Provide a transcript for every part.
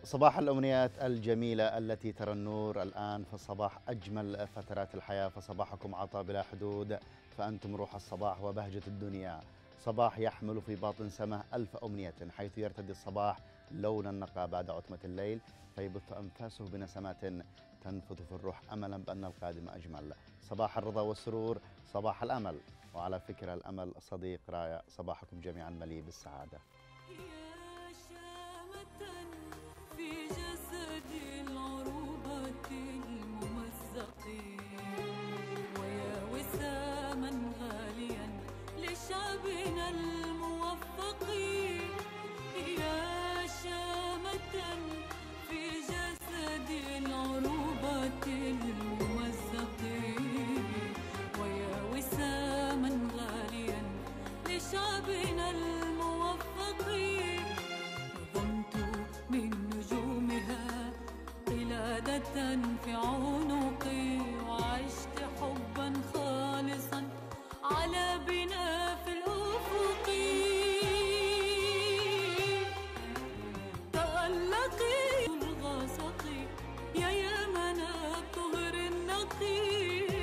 صباح الأمنيات الجميلة التي ترى النور الآن في الصباح أجمل فترات الحياة فصباحكم عطاء بلا حدود فأنتم روح الصباح وبهجة الدنيا صباح يحمل في باطن سمه ألف أمنية حيث يرتدي الصباح لون النقى بعد عتمة الليل فيبث أنفاسه بنسمات تنفذ في الروح أملا بأن القادم أجمل صباح الرضا والسرور صباح الأمل وعلى فكرة الأمل صديق راية صباحكم جميعا مليء بالسعادة يا شامة في جسد العروبة الممزق ويا وساما غاليا لشعبنا الموفق يا شامة في جسد العروبة الممزق ويا وساما غاليا لشعبنا الموفق نظمت من نجومها قلادة في عنقي وعشت حبا خالصا على بنا في الأفق تألقي الغسق يا يمن الطهر النقي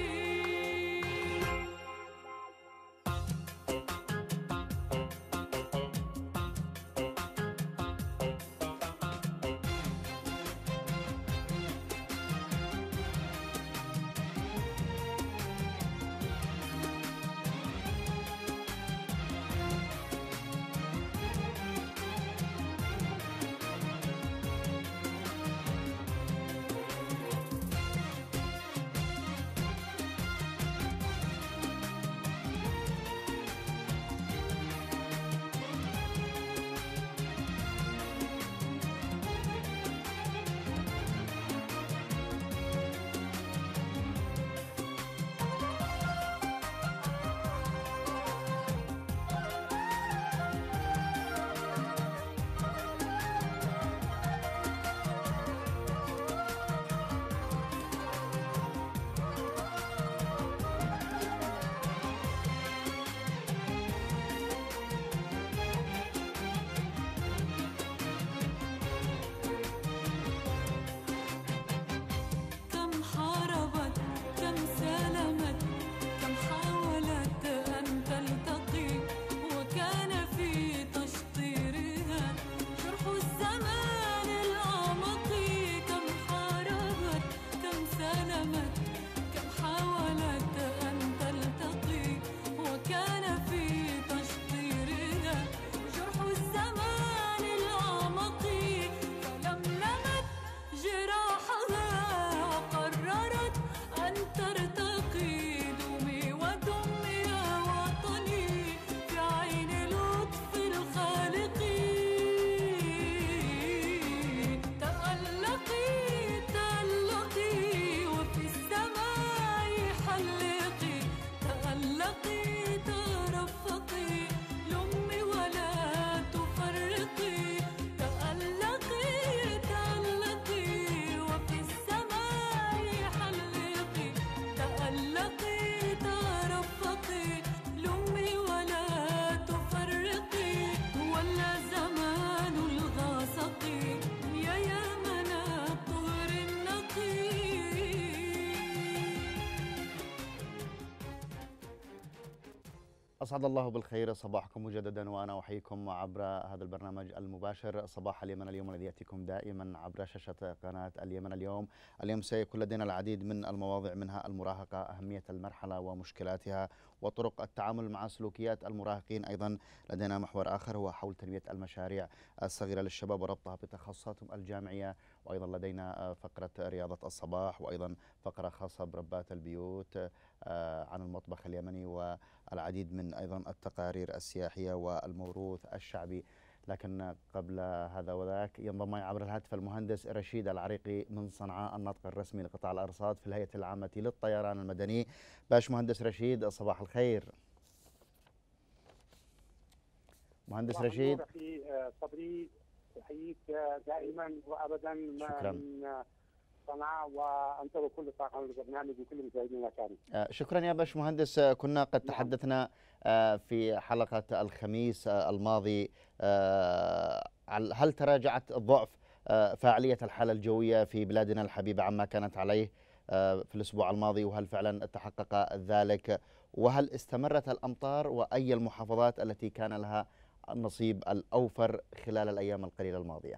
كم حاربت كم سالمت كم حاولت أن تلتقي وكان في تشطيرها جرح الزمان الأعمق كم حاربت كم سالمت كم حاولت أن تلتقي وكان في تشطيرها جرح الزمان الأعمق فلملمت جراحها وقررت أن ترتقي دمي ودمي يا وطني في عين لطف الخالق تألقي تألقي وفي السماء حلقي تألقي ترفقي لمي ولا تفرقي تألقي تألقي وفي السماء حلقي تألقي ترفقي لمي ولا تفرقي ولا زمان الغاسق يا يمن الطهر النقي أسعد الله بالخير صباحكم مجددا وأنا أحييكم عبر هذا البرنامج المباشر صباح اليمن اليوم الذي يأتيكم دائما عبر شاشة قناة اليمن اليوم اليوم سيكون لدينا العديد من المواضيع منها المراهقة أهمية المرحلة ومشكلاتها وطرق التعامل مع سلوكيات المراهقين أيضا لدينا محور آخر هو حول تنمية المشاريع الصغيرة للشباب وربطها بتخصصاتهم الجامعية وأيضا لدينا فقرة رياضة الصباح وأيضا فقرة خاصة بربات البيوت آه، عن المطبخ اليمني والعديد من أيضا التقارير السياحية والموروث الشعبي لكن قبل هذا وذاك ينضم معي عبر الهاتف المهندس رشيد العريقي من صنعاء الناطق الرسمي لقطاع الأرصاد في الهيئة العامة للطيران المدني باش مهندس رشيد صباح الخير مهندس صباح رشيد النور اخي آه، صبري احييك آه، دائما وابدا ما شكراً. من آه، صنعاء وانتظر كل طاقم البرنامج وكل مشاهدينا الكرام. آه، شكرا يا باش مهندس آه، كنا قد نعم. تحدثنا آه، في حلقة الخميس آه، الماضي آه، عل- هل تراجعت ضعف آه، فاعلية الحالة الجوية في بلادنا الحبيبة عما كانت عليه آه، في الأسبوع الماضي وهل فعلا تحقق ذلك وهل استمرت الأمطار وأي المحافظات التي كان لها النصيب الأوفر خلال الأيام القليلة الماضية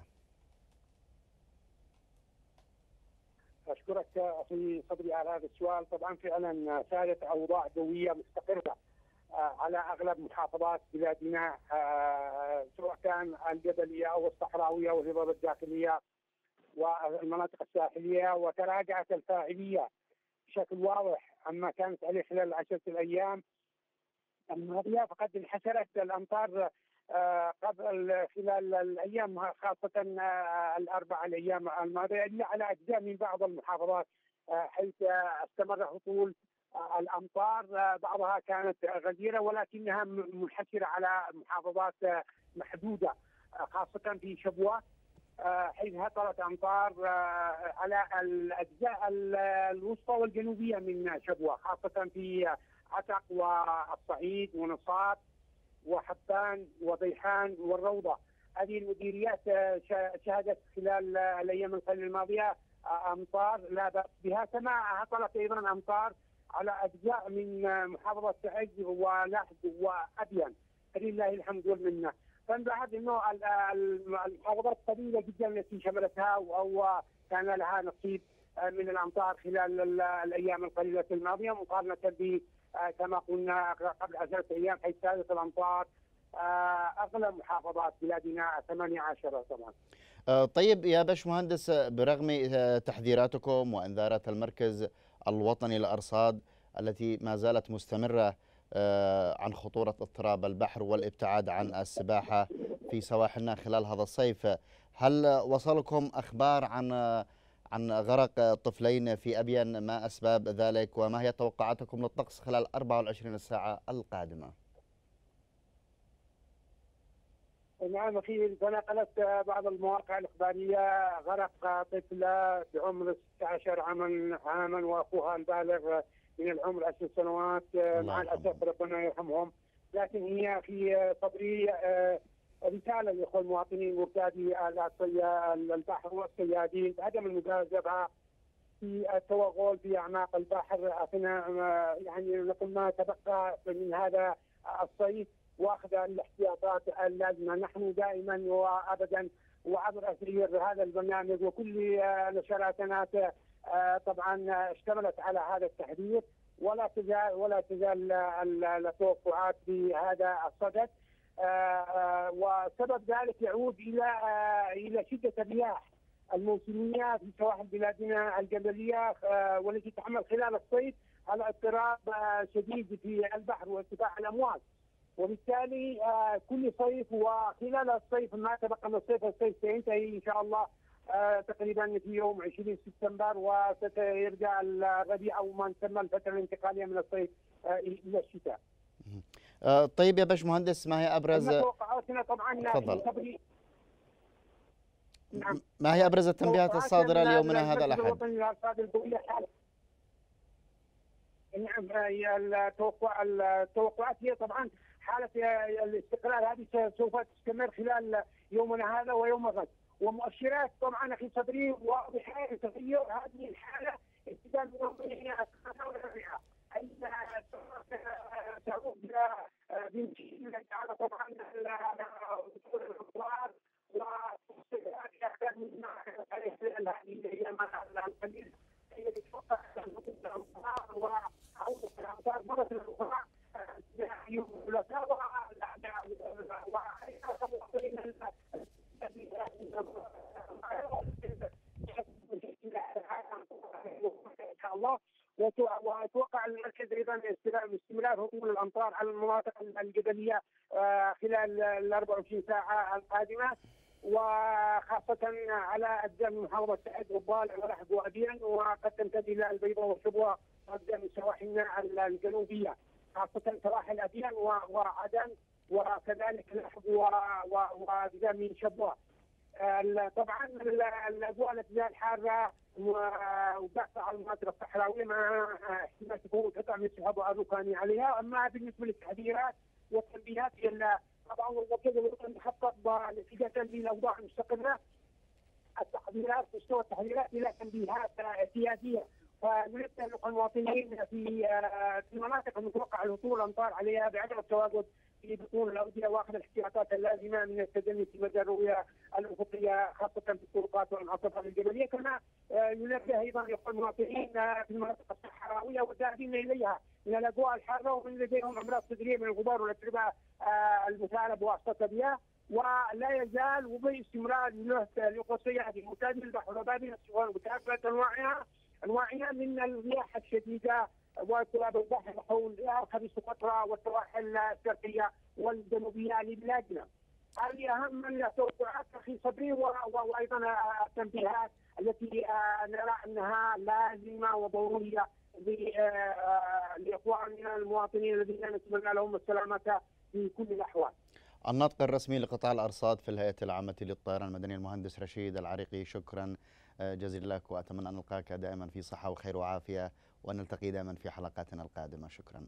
اشكرك اخي صبري على هذا السؤال طبعا فعلا سادت اوضاع جويه مستقره آه، على اغلب محافظات بلادنا آه، سواء كان الجبليه او الصحراويه والهضاب الداخليه والمناطق الساحليه وتراجعت الفاعليه بشكل واضح عما كانت عليه خلال العشره الايام الماضيه فقد انحسرت الامطار آه، قبل خلال الايام خاصه آه، الاربع الايام الماضيه الا على اجزاء من بعض المحافظات آه، حيث استمر هطول آه، الامطار آه، بعضها كانت غزيره ولكنها م- منحسره على محافظات آه، محدوده آه، خاصه في شبوه آه، حيث هطلت امطار آه، على الاجزاء ال- الوسطى والجنوبيه من شبوه خاصه في عتق والصعيد ونصاب وحبان وبيحان والروضه هذه المديريات آه، شا- شهدت خلال آه، الايام القليله الماضيه آه، امطار لا باس بها كما هطلت ايضا امطار على اجزاء من آه، محافظه سعد ولحد وابين فلله الحمد والمنه فنلاحظ انه ال- ال- المحافظات قليله جدا التي شملتها او كان لها نصيب آه، من الامطار خلال ال- الايام القليله الماضيه مقارنه ب آه، كما قلنا قبل عشرة أيام حيث سادت الأمطار آه، أغلب محافظات بلادنا 18 طبعا آه، طيب يا باشمهندس آه، برغم آه، تحذيراتكم وانذارات المركز الوطني للارصاد التي ما زالت مستمره آه، عن خطوره اضطراب البحر والابتعاد عن السباحه في سواحلنا خلال هذا الصيف هل وصلكم اخبار عن آه، عن غرق طفلين في ابين ما اسباب ذلك وما هي توقعاتكم للطقس خلال 24 ساعه القادمه؟ نعم في تناقلت بعض المواقع الإخبارية غرق طفلة بعمر 16 عاما عاما وأخوها البالغ من العمر 10 سنوات مع الأسف يرحمهم. ربنا يرحمهم لكن هي في صدري آه، رسالة لإخوة المواطنين مرتادي الصيا- البحر والصيادين بعدم المجازفة في التوغل في أعماق البحر أثناء ما- يعني نقول ما تبقى من هذا الصيف واخذ الاحتياطات اللازمه، نحن دائما وابدا وعبر اثير هذا البرنامج وكل آه، نشراتنا آه، طبعا آه، اشتملت على هذا التحذير ولا تزال ولا تزال آه، ال- التوقعات بهذا الصدد آه، آه، وسبب ذلك يعود الى آه، الى شده الرياح الموسميه في سواحل بلادنا الجبليه آه، والتي تعمل خلال الصيف على اضطراب آه، شديد في البحر وارتفاع الامواج. وبالتالي آه، كل صيف وخلال الصيف ما تبقى من الصيف الصيف سينتهي ان شاء الله آه، تقريبا في يوم 20 سبتمبر وسيرجع الربيع او ما نسمى الفتره الانتقاليه من الصيف آه، الى الشتاء. آه، طيب يا باشمهندس ما هي ابرز أما توقعاتنا طبعا تفضل. في صبري- نعم ما هي ابرز التنبيهات توقعاتنا الصادره من اليوم من هذا المركز الاحد؟ الوطني للارصاد الجويه حال نعم هي التوقع التوقعات هي طبعا حاله الاستقرار هذه سوف تستمر خلال يومنا هذا ويوم الغد ومؤشرات طبعا اخي صدري واضحه لتغير هذه الحاله ابتداء من يوم الثلاثاء والاربعاء اي تعود بامكانه الله تعالى طبعا دخول الامطار خلال هذه الايام القليله هي بتوقع الامطار وعوده الامطار مره اخرى يوم الثلاثاء ان شاء الله واتوقع المركز ايضا استمرار هطول الامطار على المناطق الجبليه آه، خلال ال 24 ساعه القادمه وخاصة على أجزاء من محافظة سعد وبال ولحد وأبين وقد تمتد إلى البيضاء والشبوة وأجزاء من سواحلنا الجنوبية خاصة سواحل أبين و- وعدن وكذلك لحد و- و- وأجزاء من شبوة ال- طبعا ال- الاجواء الاتجاه حاره و- وبحث على المناطق الصحراويه مع احتمال تكون قطع من السحاب والركاني عليها اما بالنسبه للتحذيرات والتنبيهات هي ال- طبعا المركز الوطني خطط اتجاه للاوضاع المستقره التحضيرات مستوى التحضيرات الى تنبيهات آه، سياسيه فننبه المواطنين في آه، في المناطق المتوقع الهطول الامطار عليها بعدم التواجد في بطون الاوديه واخذ الاحتياطات اللازمه من التدني في مدى الرؤيه الافقيه خاصه في الطرقات والمناطق الجبليه كما آه، ينبه ايضا يقول المواطنين آه، في المناطق الصحراويه والذاهبين اليها من الاجواء الحاره ومن لديهم امراض صدريه من الغبار والاتربه آه، المثاره بواسطه المياه ولا يزال وباستمرار له القصيات المعتاد من البحر وبابل الصغار وكافه انواعها انواعها من الرياح الشديده وتراب البحر حول خليج سقطرى والسواحل الشرقيه والجنوبيه لبلادنا. هذه اهم التوقعات اخي صبري و- و- وايضا التنبيهات التي آه، نرى انها لازمه وضروريه ل- آه، لاخواننا المواطنين الذين نتمنى لهم السلامه في كل الاحوال. الناطق الرسمي لقطاع الأرصاد في الهيئة العامة للطيران المدني المهندس رشيد العريقي شكرا آه، جزيلا لك وأتمنى أن نلقاك دائما في صحة وخير وعافية وأن نلتقي دائما في حلقاتنا القادمة شكرا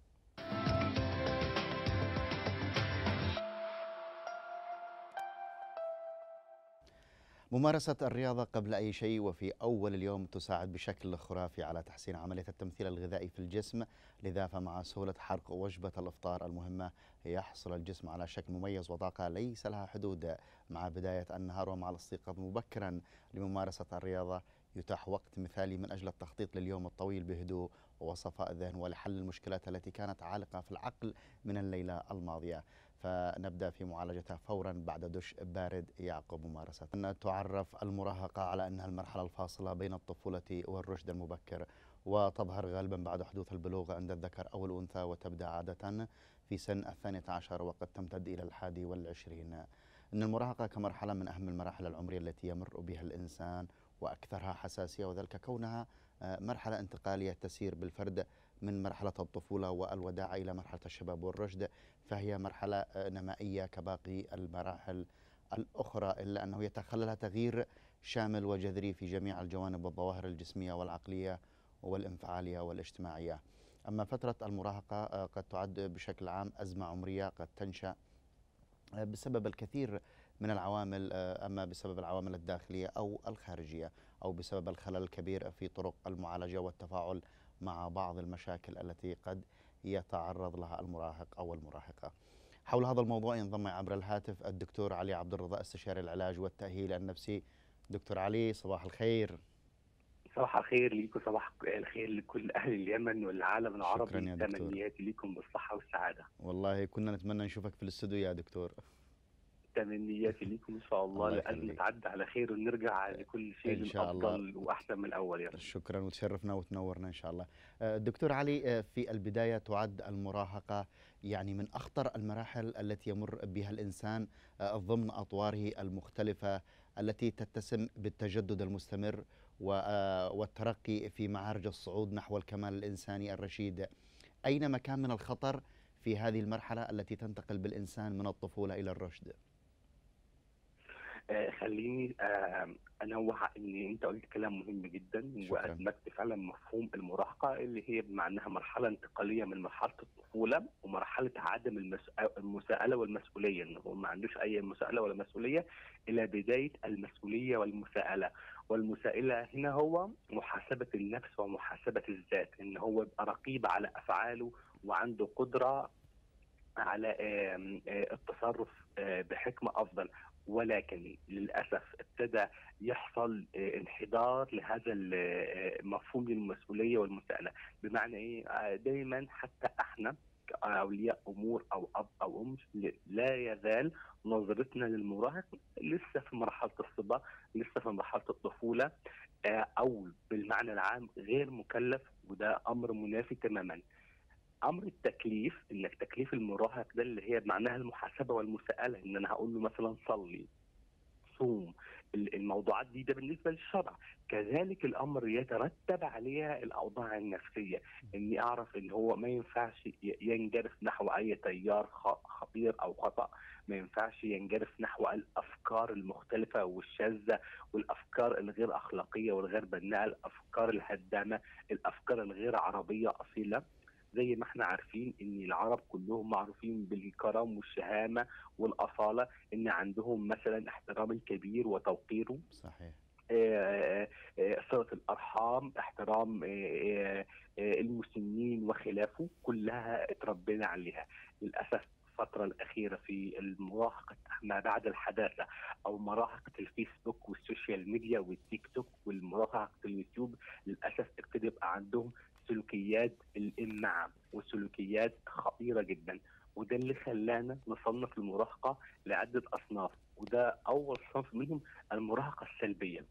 ممارسة الرياضة قبل أي شيء وفي أول اليوم تساعد بشكل خرافي على تحسين عملية التمثيل الغذائي في الجسم لذا فمع سهولة حرق وجبة الإفطار المهمة يحصل الجسم على شكل مميز وطاقة ليس لها حدود مع بداية النهار ومع الاستيقاظ مبكرا لممارسة الرياضة يتاح وقت مثالي من أجل التخطيط لليوم الطويل بهدوء وصفاء الذهن ولحل المشكلات التي كانت عالقة في العقل من الليلة الماضية فنبدأ في معالجتها فورا بعد دش بارد يعقب ممارسة أن تعرف المراهقة على أنها المرحلة الفاصلة بين الطفولة والرشد المبكر وتظهر غالبا بعد حدوث البلوغ عند الذكر أو الأنثى وتبدأ عادة في سن الثانية عشر وقد تمتد إلى الحادي والعشرين أن المراهقة كمرحلة من أهم المراحل العمرية التي يمر بها الإنسان وأكثرها حساسية وذلك كونها آه، مرحلة انتقالية تسير بالفرد من مرحلة الطفولة والوداع إلى مرحلة الشباب والرشد فهي مرحلة آه، نمائية كباقي المراحل الأخرى إلا أنه يتخللها تغيير شامل وجذري في جميع الجوانب والظواهر الجسمية والعقلية والانفعالية والاجتماعية أما فترة المراهقة آه، قد تعد بشكل عام أزمة عمرية قد تنشأ آه، بسبب الكثير من العوامل آه، اما بسبب العوامل الداخليه او الخارجيه او بسبب الخلل الكبير في طرق المعالجه والتفاعل مع بعض المشاكل التي قد يتعرض لها المراهق او المراهقه. حول هذا الموضوع ينضم معي عبر الهاتف الدكتور علي عبد الرضا استشاري العلاج والتاهيل النفسي. دكتور علي صباح الخير. صباح الخير ليكم صباح الخير لكل اهل اليمن والعالم العربي شكراً يا دكتور. تمنياتي لكم بالصحه والسعاده والله كنا نتمنى نشوفك في الاستوديو يا دكتور. تمنياتي لكم ان شاء الله الله لان يخليك. نتعدى على خير ونرجع لكل شيء إن شاء الله. افضل واحسن من الاول يا رب شكرا وتشرفنا وتنورنا ان شاء الله. آه، دكتور علي آه، في البدايه تعد المراهقه يعني من اخطر المراحل التي يمر بها الانسان آه، ضمن اطواره المختلفه التي تتسم بالتجدد المستمر و- آه، والترقي في معارج الصعود نحو الكمال الانساني الرشيد. اين مكان من الخطر في هذه المرحله التي تنتقل بالانسان من الطفوله الى الرشد؟ آه خليني آه انوه ان انت قلت كلام مهم جدا شكراً. وادمجت فعلا مفهوم المراهقه اللي هي بمعناها مرحله انتقاليه من مرحله الطفوله ومرحله عدم المس... المساءله والمسؤوليه ان هو ما عندوش اي مساءله ولا مسؤوليه الى بدايه المسؤوليه والمساءله والمساءله هنا هو محاسبه النفس ومحاسبه الذات ان هو يبقى رقيب على افعاله وعنده قدره على آم، آه، التصرف آه، بحكمه افضل ولكن للاسف ابتدى يحصل آه، انحدار لهذا ال- آه، مفهوم المسؤوليه والمساءله بمعنى ايه آه، دايما حتى احنا كاولياء امور او اب او ام لا يزال نظرتنا للمراهق لسه في مرحله الصبا لسه في مرحله الطفوله آه، او بالمعنى العام غير مكلف وده امر منافي تماما امر التكليف انك تكليف المراهق ده اللي هي بمعناها المحاسبه والمساءله ان انا هقول له مثلا صلي صوم ال- الموضوعات دي ده بالنسبه للشرع كذلك الامر يترتب عليها الاوضاع النفسيه اني اعرف ان هو ما ينفعش ي- ينجرف نحو اي تيار خ- خطير او خطا ما ينفعش ينجرف نحو الافكار المختلفه والشاذه والافكار الغير اخلاقيه والغير بناءه الافكار الهدامه الافكار الغير عربيه اصيله زي ما احنا عارفين ان العرب كلهم معروفين بالكرم والشهامه والاصاله ان عندهم مثلا احترام الكبير وتوقيره صحيح آه، آه، صلة الأرحام احترام آه، آه، آه، المسنين وخلافه كلها اتربينا عليها للأسف الفترة الأخيرة في المراهقة ما بعد الحداثة أو مراهقة الفيسبوك والسوشيال ميديا والتيك توك والمراهقة اليوتيوب للأسف ابتدى يبقى عندهم سلوكيات الإمعة وسلوكيات خطيرة جدا وده اللي خلانا نصنف المراهقة لعدة أصناف وده أول صنف منهم المراهقة السلبية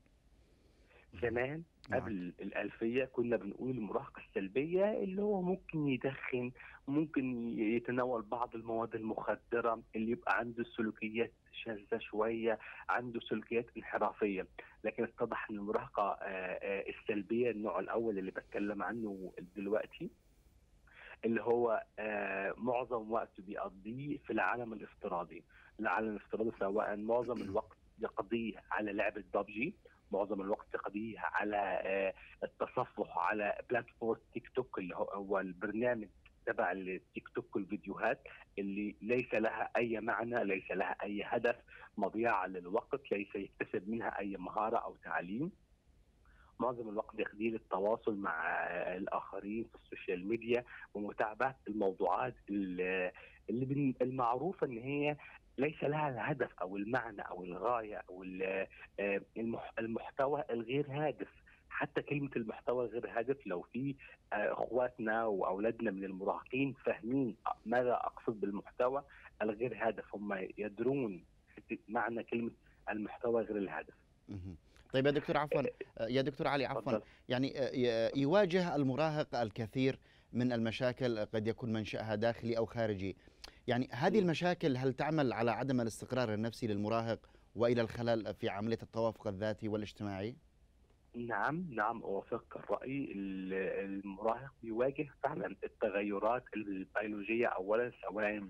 زمان نعم. قبل الألفية كنا بنقول المراهقة السلبية اللي هو ممكن يدخن ممكن يتناول بعض المواد المخدرة اللي يبقى عنده سلوكيات شاذة شوية عنده سلوكيات انحرافية لكن اتضح ان المراهقة آه، آه، السلبية النوع الأول اللي بتكلم عنه دلوقتي اللي هو آه، معظم وقته بيقضيه في العالم الافتراضي العالم الافتراضي سواء معظم الوقت يقضيه على لعبة ببجي معظم الوقت يقضيه على آه، التصفح على بلاتفورم تيك توك اللي هو هو البرنامج تبع التيك توك والفيديوهات اللي ليس لها اي معنى ليس لها اي هدف مضيعه للوقت ليس يكتسب منها اي مهاره او تعليم معظم الوقت يقضيه للتواصل مع الاخرين في السوشيال ميديا ومتابعه الموضوعات اللي اللي بن- المعروفه ان هي ليس لها الهدف او المعنى او الغايه او ال- آه، المح- المحتوى الغير هادف حتى كلمه المحتوى الغير هادف لو في آه، اخواتنا واولادنا من المراهقين فاهمين ماذا اقصد بالمحتوى الغير هادف هم يدرون معنى كلمه المحتوى غير الهادف مهم. طيب يا دكتور عفوا يا دكتور علي عفوا تفضل. يعني آه، ي- يواجه المراهق الكثير من المشاكل قد يكون منشأها داخلي أو خارجي يعني هذه مم. المشاكل هل تعمل على عدم الاستقرار النفسي للمراهق وإلى الخلل في عملية التوافق الذاتي والاجتماعي؟ نعم نعم أوافق الرأي ال- المراهق بيواجه فعلا التغيرات البيولوجية أولا سواء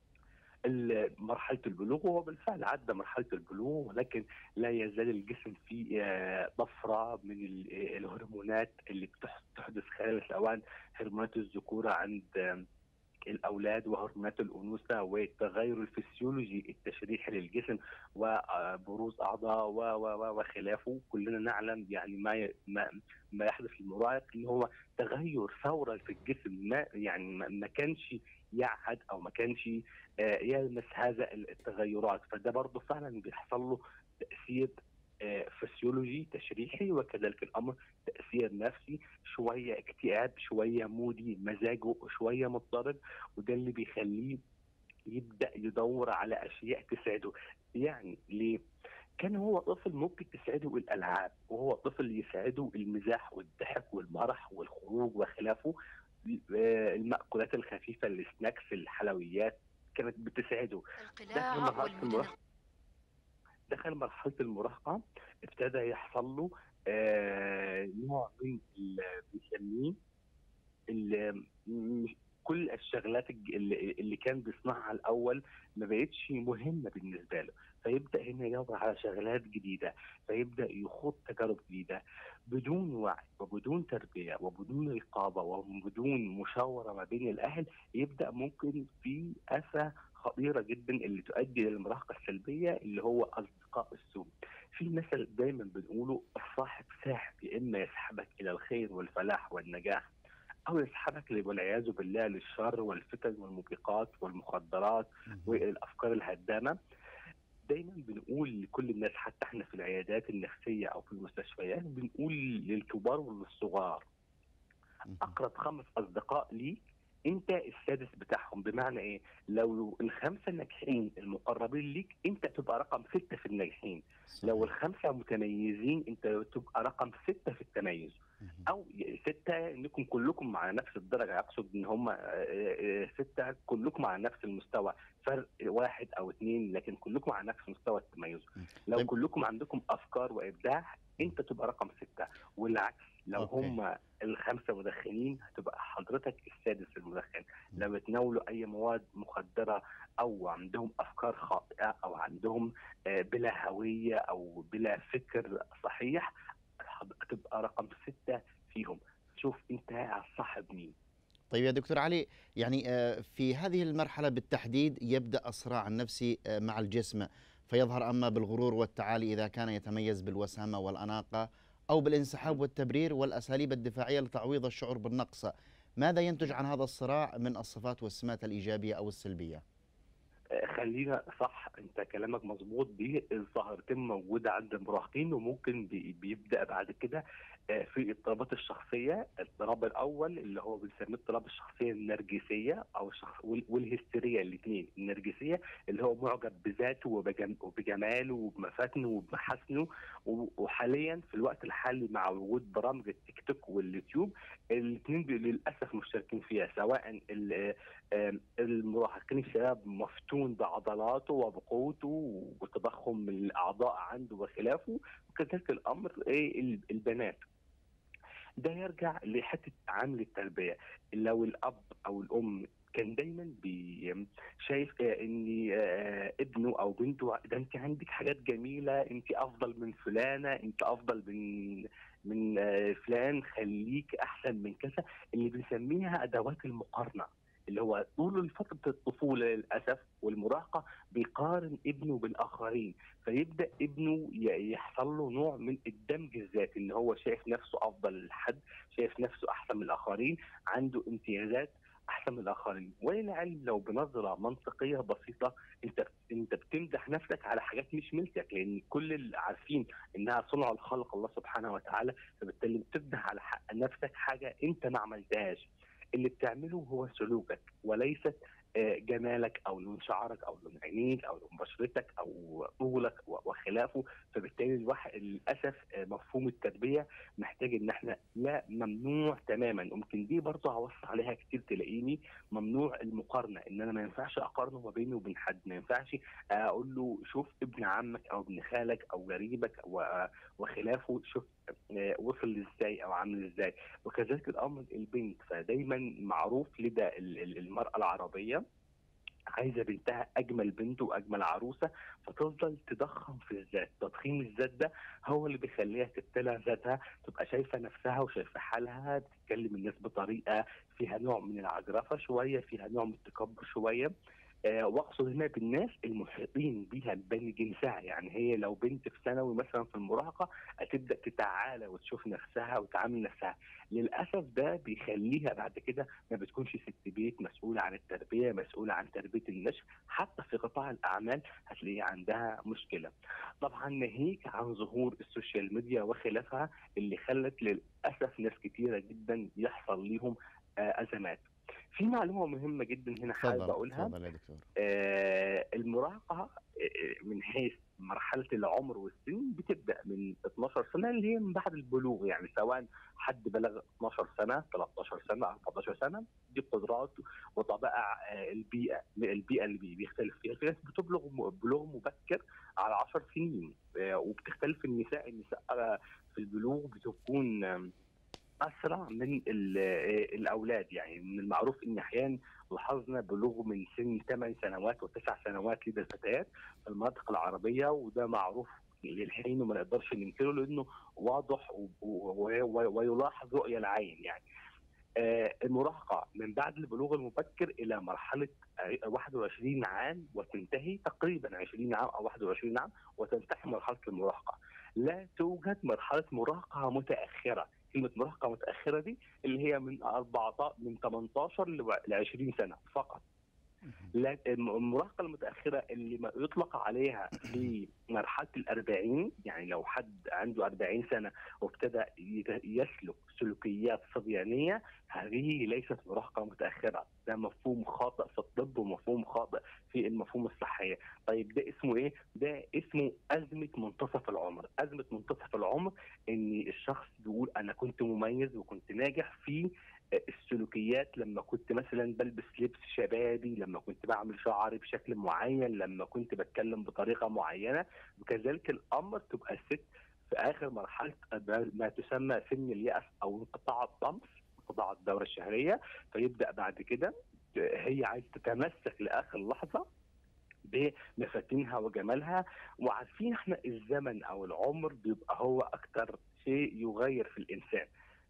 ال- مرحلة البلوغ هو بالفعل عدى مرحلة البلوغ ولكن لا يزال الجسم فيه آه، طفرة من ال- آه، الهرمونات اللي بتح- بتحدث خلال سواء هرمونات الذكورة عند آه، الأولاد وهرمونات الأنوثة والتغير الفسيولوجي التشريحي للجسم وبروز أعضاء و- و- و- وخلافه كلنا نعلم يعني ما ي- ما, ما يحدث للمراهق ان هو تغير ثوره في الجسم ما يعني ما ما كانش يعهد او ما كانش آه، يلمس هذا التغيرات فده برضه فعلا بيحصل له تاثير آه، فسيولوجي تشريحي وكذلك الامر تاثير نفسي شويه اكتئاب شويه مودي مزاجه شويه مضطرب وده اللي بيخليه يبدا يدور على اشياء تسعده يعني ليه؟ كان هو طفل ممكن تسعده الالعاب وهو طفل يسعده المزاح والضحك والمرح والخروج وخلافه آه، المأكولات الخفيفة السناكس الحلويات كانت بتسعده القلاع دخل مرحلة والمدن المراهقة دخل مرحلة المراهقة ابتدى يحصل له آه، نوع من ال- بيسميه ال- م- كل الشغلات الج- اللي اللي كان بيصنعها الاول ما بقتش مهمه بالنسبه له فيبدا هنا يدور على شغلات جديده فيبدا يخوض تجارب جديده بدون وعي وبدون تربيه وبدون رقابه وبدون مشاوره ما بين الاهل يبدا ممكن في افه خطيره جدا اللي تؤدي للمراهقه السلبيه اللي هو اصدقاء السوء. في مثل دايما بنقوله الصاحب ساحب يا اما يسحبك الى الخير والفلاح والنجاح او يسحبك والعياذ بالله للشر والفتن والموبقات والمخدرات مهم. والافكار الهدامه دايما بنقول لكل الناس حتى احنا في العيادات النفسيه او في المستشفيات بنقول للكبار وللصغار مهم. اقرب خمس اصدقاء ليك انت السادس بتاعهم بمعنى ايه؟ لو الخمسه الناجحين المقربين ليك انت تبقى رقم سته في الناجحين، لو صحيح. الخمسه متميزين انت تبقى رقم سته في التميز. مهم. او سته انكم كلكم على نفس الدرجه اقصد ان هم سته كلكم على نفس المستوى فرق واحد او اثنين لكن كلكم على نفس مستوى التميز مم. لو طيب. كلكم عندكم افكار وابداع انت تبقى رقم سته والعكس لو أوكي. هم الخمسه مدخنين هتبقى حضرتك السادس المدخن لو اتناولوا اي مواد مخدره او عندهم افكار خاطئه او عندهم آه، بلا هويه او بلا فكر صحيح هتبقى رقم سته فيهم شوف انت صاحب مين طيب يا دكتور علي يعني آه، في هذه المرحلة بالتحديد يبدأ الصراع النفسي آه، مع الجسم فيظهر أما بالغرور والتعالي إذا كان يتميز بالوسامة والأناقة أو بالانسحاب والتبرير والأساليب الدفاعية لتعويض الشعور بالنقص ماذا ينتج عن هذا الصراع من الصفات والسمات الإيجابية أو السلبية؟ آه، خلينا صح انت كلامك مظبوط دي الظاهرتين موجوده عند المراهقين وممكن بي- بيبدا بعد كده آه، في اضطرابات الشخصيه الاضطراب الاول اللي هو بنسميه اضطراب الشخصيه النرجسيه او الشخص وال- والهستيريا الاثنين النرجسيه اللي هو معجب بذاته وبجم- وبجماله وبمفاتنه وبمحاسنه و- وحاليا في الوقت الحالي مع وجود برامج التيك توك واليوتيوب الاثنين للاسف مشتركين فيها سواء ال- آم، المراهقين الشباب مفتون بعضلاته وبقوته وتضخم الاعضاء عنده وخلافه وكذلك الامر ايه ال- البنات ده يرجع لحته عامل التربيه لو الاب او الام كان دايما بي شايف آه، ان آه، ابنه او بنته ده انت عندك حاجات جميله انت افضل من فلانه انت افضل من من آه، فلان خليك احسن من كذا اللي بنسميها ادوات المقارنه اللي هو طول فتره الطفوله للاسف والمراهقه بيقارن ابنه بالاخرين فيبدا ابنه ي- يحصل له نوع من الدمج الذاتي ان هو شايف نفسه افضل حد شايف نفسه احسن من الاخرين عنده امتيازات احسن من الاخرين وللعلم لو بنظره منطقيه بسيطه انت انت بتمدح نفسك على حاجات مش ملكك لان كل اللي عارفين انها صنع الخلق الله سبحانه وتعالى فبالتالي بتمدح على حق نفسك حاجه انت ما عملتهاش اللي بتعمله هو سلوكك وليست آه، جمالك او لون شعرك او لون عينيك او لون بشرتك او طولك و- وخلافه فبالتالي الواحد للاسف آه، مفهوم التربيه محتاج ان احنا لا ممنوع تماما ممكن دي برضه هوصي عليها كتير تلاقيني ممنوع المقارنه ان انا ما ينفعش اقارنه ما بيني وبين حد ما ينفعش اقول له شوف ابن عمك او ابن خالك او قريبك و- وخلافه شوف آه، وصل ازاي او عامل ازاي وكذلك الامر البنت فدايما معروف لدى ال- ال- المراه العربيه عايزه بنتها اجمل بنت واجمل عروسه فتفضل تضخم في الذات، تضخيم الذات ده هو اللي بيخليها تبتلع ذاتها تبقى شايفه نفسها وشايفه حالها بتتكلم الناس بطريقه فيها نوع من العجرفه شويه، فيها نوع من التكبر شويه. آه، واقصد هنا بالناس المحيطين بيها بين جنسها يعني هي لو بنت في ثانوي مثلا في المراهقه هتبدا تتعالى وتشوف نفسها وتعامل نفسها للاسف ده بيخليها بعد كده ما بتكونش ست بيت مسؤوله عن التربيه مسؤوله عن تربيه النشء حتى في قطاع الاعمال هتلاقي عندها مشكله طبعا ناهيك عن ظهور السوشيال ميديا وخلافها اللي خلت للاسف ناس كتيره جدا يحصل ليهم آه، ازمات في معلومه مهمه جدا هنا حابب تفضل اقولها تفضل يا دكتور آه، المراهقه آه، من حيث مرحله العمر والسن بتبدا من 12 سنه اللي هي من بعد البلوغ يعني سواء حد بلغ 12 سنه 13 سنه 14 سنه دي قدرات وطبائع آه، البيئه البيئه اللي بي- بيختلف فيها في ناس بتبلغ م- بلوغ مبكر على 10 سنين آه، وبتختلف النساء النساء آه، في البلوغ بتكون آم، اسرع من ال- آه، الاولاد يعني من المعروف ان احيانا لاحظنا بلوغ من سن 8 سنوات وتسع سنوات لدى الفتيات في المناطق العربيه وده معروف للحين وما نقدرش ننكره لانه واضح و- و- و- ويلاحظ رؤيه العين يعني. آه، المراهقه من بعد البلوغ المبكر الى مرحله آه، 21 عام وتنتهي تقريبا 20 عام او 21 عام وتنتهي مرحله المراهقه. لا توجد مرحله مراهقه متاخره، كلمه مراهقه متاخره دي اللي هي من 14 من 18 ل 20 سنه فقط. لا الم- المراهقه المتاخره اللي ما يطلق عليها في مرحله الأربعين يعني لو حد عنده 40 سنه وابتدى يت- يسلك سلوكيات صبيانيه هذه ليست مراهقه متاخره ده مفهوم خاطئ في الطب ومفهوم خاطئ في المفهوم الصحيه طيب ده اسمه ايه ده اسمه ازمه منتصف العمر ازمه منتصف العمر ان الشخص بيقول انا كنت مميز وكنت ناجح في السلوكيات لما كنت مثلا بلبس لبس شبابي لما كنت بعمل شعري بشكل معين لما كنت بتكلم بطريقه معينه وكذلك الامر تبقى الست في اخر مرحله ما تسمى سن الياس او انقطاع الطمس انقطاع الدوره الشهريه فيبدا بعد كده هي عايزه تتمسك لاخر لحظه بمفاتنها وجمالها وعارفين احنا الزمن او العمر بيبقى هو اكتر شيء يغير في الانسان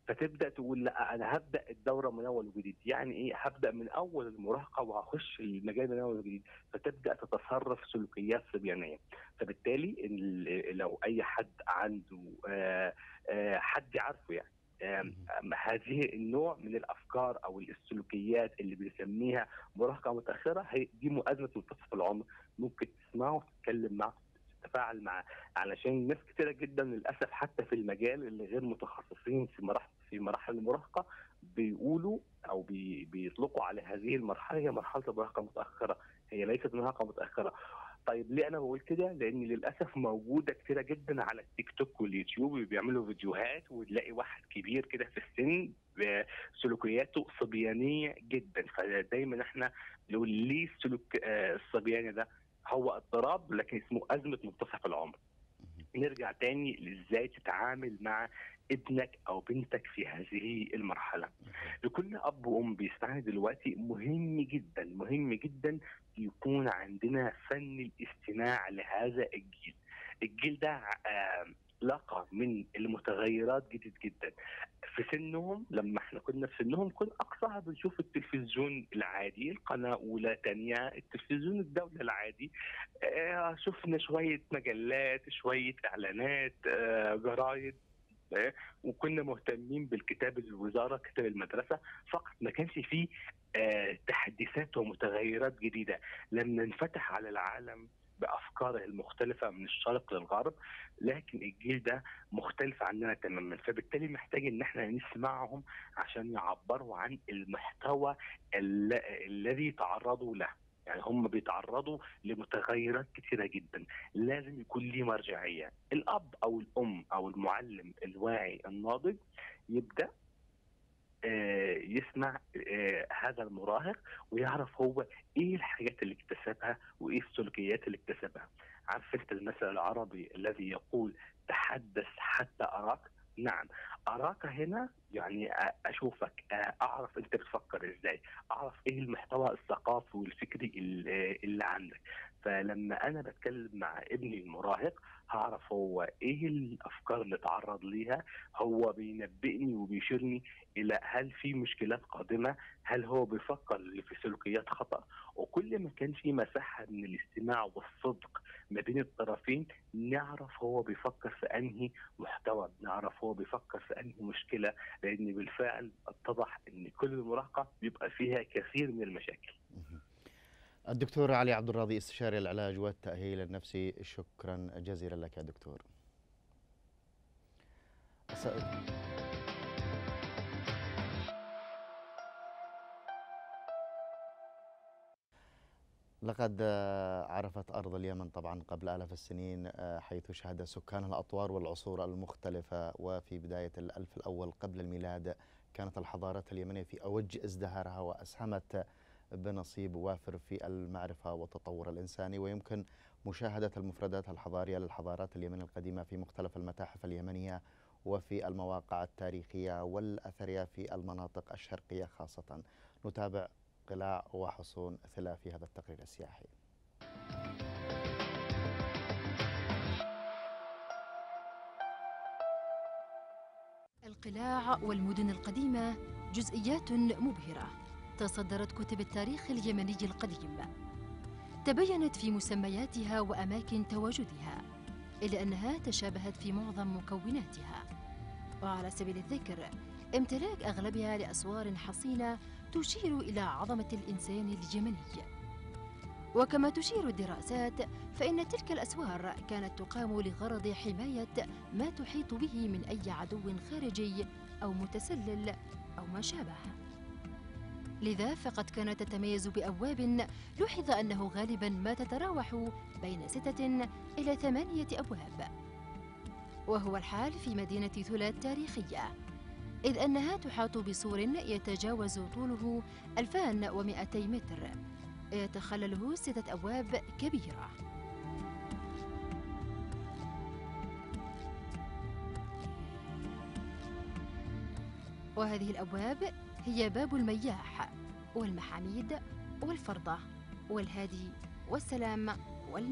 فتبدا تقول لا انا هبدا الدوره من اول وجديد يعني ايه هبدا من اول المراهقه وهخش المجال من اول وجديد فتبدا تتصرف سلوكيات صبيانيه فبالتالي ال- لو اي حد عنده آه، آه، حد عارفه يعني آم، آم، هذه النوع من الافكار او السلوكيات اللي بنسميها مراهقه متاخره هي دي مؤازمه منتصف العمر ممكن تسمعه وتتكلم معه تتفاعل معاه علشان ناس كتيره جدا للاسف حتى في المجال اللي غير متخصصين في مراحل في مراحل المراهقه بيقولوا او بي بيطلقوا على هذه المرحله هي مرحله المراهقه المتاخره هي ليست مراهقه متاخره طيب ليه انا بقول كده؟ لان للاسف موجوده كتيره جدا على التيك توك واليوتيوب بيعملوا فيديوهات وتلاقي واحد كبير كده في السن ب- سلوكياته صبيانيه جدا فدايما احنا نقول ليه السلوك آه، الصبياني ده هو اضطراب لكن اسمه ازمه منتصف العمر. نرجع تاني لازاي تتعامل مع ابنك او بنتك في هذه المرحله. لكل اب وام بيسمعني دلوقتي مهم جدا مهم جدا يكون عندنا فن الاستماع لهذا الجيل. الجيل ده آه، لقى من المتغيرات جديد جدا في سنهم لما احنا كنا في سنهم كنا اقصاها بنشوف التلفزيون العادي القناه اولى ثانيه التلفزيون الدوله العادي آه، شفنا شويه مجلات شويه اعلانات آه، جرايد آه، وكنا مهتمين بالكتاب الوزاره كتاب المدرسه فقط ما كانش فيه آه، تحديثات ومتغيرات جديده لما انفتح على العالم بافكاره المختلفه من الشرق للغرب لكن الجيل ده مختلف عننا تماما فبالتالي محتاج ان احنا نسمعهم عشان يعبروا عن المحتوى ال- الذي تعرضوا له يعني هم بيتعرضوا لمتغيرات كثيره جدا لازم يكون ليه مرجعيه الاب او الام او المعلم الواعي الناضج يبدا آه، يسمع آه، هذا المراهق ويعرف هو ايه الحاجات اللي اكتسبها وايه السلوكيات اللي اكتسبها عارف انت المثل العربي الذي يقول تحدث حتى اراك نعم اراك هنا يعني أ- اشوفك أ- اعرف انت بتفكر ازاي اعرف ايه المحتوى الثقافي والفكري ال- اللي عندك فلما انا بتكلم مع ابني المراهق هعرف هو ايه الافكار اللي تعرض ليها هو بينبئني وبيشيرني الى هل في مشكلات قادمه هل هو بيفكر في سلوكيات خطا وكل ما كان في مساحه من الاستماع والصدق ما بين الطرفين نعرف هو بيفكر في انهي محتوى نعرف هو بيفكر في انهي مشكله لان بالفعل اتضح ان كل المراهقه بيبقى فيها كثير من المشاكل الدكتور علي عبد الراضي استشاري العلاج والتأهيل النفسي شكرا جزيلا لك يا دكتور أس- لقد آه، عرفت أرض اليمن طبعا قبل آلاف السنين آه، حيث شهد سكانها الأطوار والعصور المختلفة وفي بداية الألف الأول قبل الميلاد كانت الحضارات اليمنية في أوج ازدهارها وأسهمت بنصيب وافر في المعرفة والتطور الإنساني ويمكن مشاهدة المفردات الحضارية للحضارات اليمنية القديمة في مختلف المتاحف اليمنية وفي المواقع التاريخية والأثرية في المناطق الشرقية خاصة نتابع قلاع وحصون ثلا في هذا التقرير السياحي القلاع والمدن القديمة جزئيات مبهرة تصدرت كتب التاريخ اليمني القديم تبينت في مسمياتها وأماكن تواجدها إلا أنها تشابهت في معظم مكوناتها وعلى سبيل الذكر امتلاك أغلبها لأسوار حصينة تشير إلى عظمة الإنسان اليمني وكما تشير الدراسات فإن تلك الأسوار كانت تقام لغرض حماية ما تحيط به من أي عدو خارجي أو متسلل أو ما شابه لذا فقد كانت تتميز بأبواب لوحظ أنه غالبا ما تتراوح بين ستة إلى ثمانية أبواب وهو الحال في مدينة ثلا التاريخية إذ أنها تحاط بسور يتجاوز طوله 1200 متر يتخلله ستة أبواب كبيرة وهذه الأبواب هي باب المياح والمحاميد والفرضة والهادي والسلام